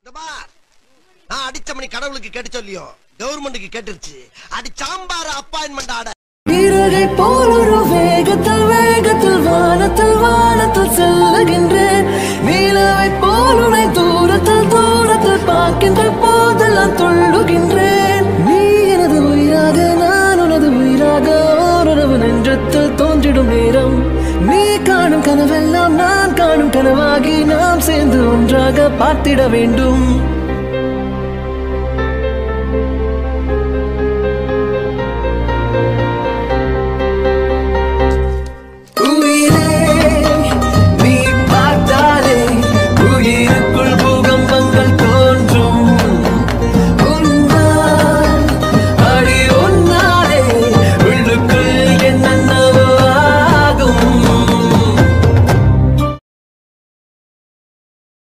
இந்த பார் நான் அடிச்ச மணி கடவுளுக்கு கேட்டு சொல்லியோ கவர்மெண்ட்டுக்கு கேட்டுருச்சு அடி சாம்பார் அப்பாயின்மெண்ட் ஆட இறகை போல் ஒரு வேகத்தில் வேகத்தில் வானத்தில் வானத்தில் செல்லுகின்றேன் நீலவை போல் உனை தூரத்தில் தூரத்தில் பார்க்கின்ற போதெல்லாம் துள்ளுகின்றேன் நீ எனது உயிராக நான் உனது உயிராக ஓருறவு நெஞ்சத்தில் தோன்றிடும் நேரம் நீ காணும் கனவெல்லாம் நான் காணும் கனவாகி நாம் சேர்ந்து ஒன்றாக பார்த்திட வேண்டும்